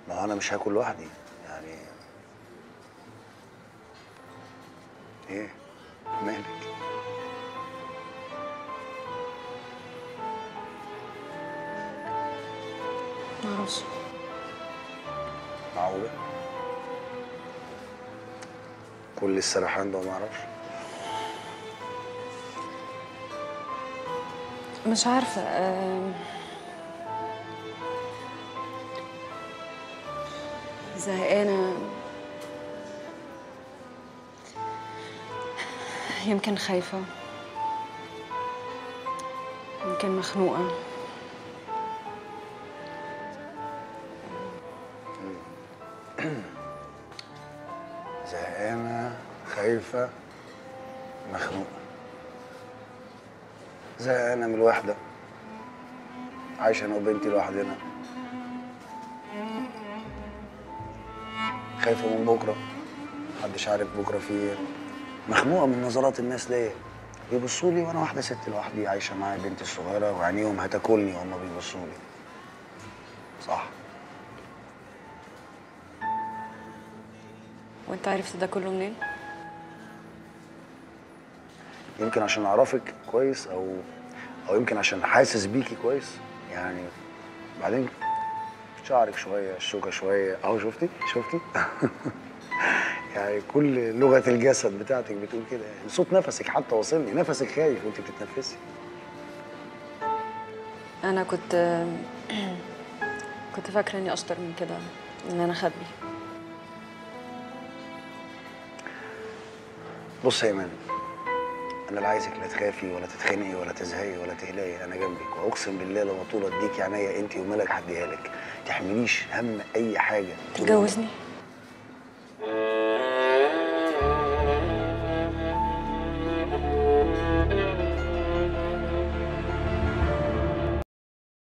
ما هو انا مش هاكل لوحدي يعني ايه مالك معرفش معقوله كل السرحان ده ما اعرفش مش عارفة آم، زهقانة يمكن خايفة يمكن مخنوقة زهقانه خايفه مخنوقه زهقانه من الوحده عايشه انا وبنتي لوحدنا خايفه من بكره محدش عارف بكره في ايه مخنوقه من نظرات الناس ليا بيبصوا لي وانا واحده ست لوحدي عايشه معايا بنتي الصغيره وعينيهم هتاكلني وهم بيبصوا لي صح وانت عرفت ده كله منين؟ يمكن عشان اعرفك كويس او او يمكن عشان حاسس بيكي كويس يعني بعدين شعرك شويه الشوكه شويه اهو شفتي شفتي يعني كل لغه الجسد بتاعتك بتقول كده يعني صوت نفسك حتى واصلني نفسك خايف وانت بتتنفسي انا كنت كنت فاكرة اني اشطر من كده ان انا اخبي بص يا ايمان انا لا عايزك لا تخافي ولا تتخنقي ولا تزهقي ولا تقلقي انا جنبك واقسم بالله لو طول اديك عينيا انت وملك هديها لك تحمليش هم اي حاجه تتجوزني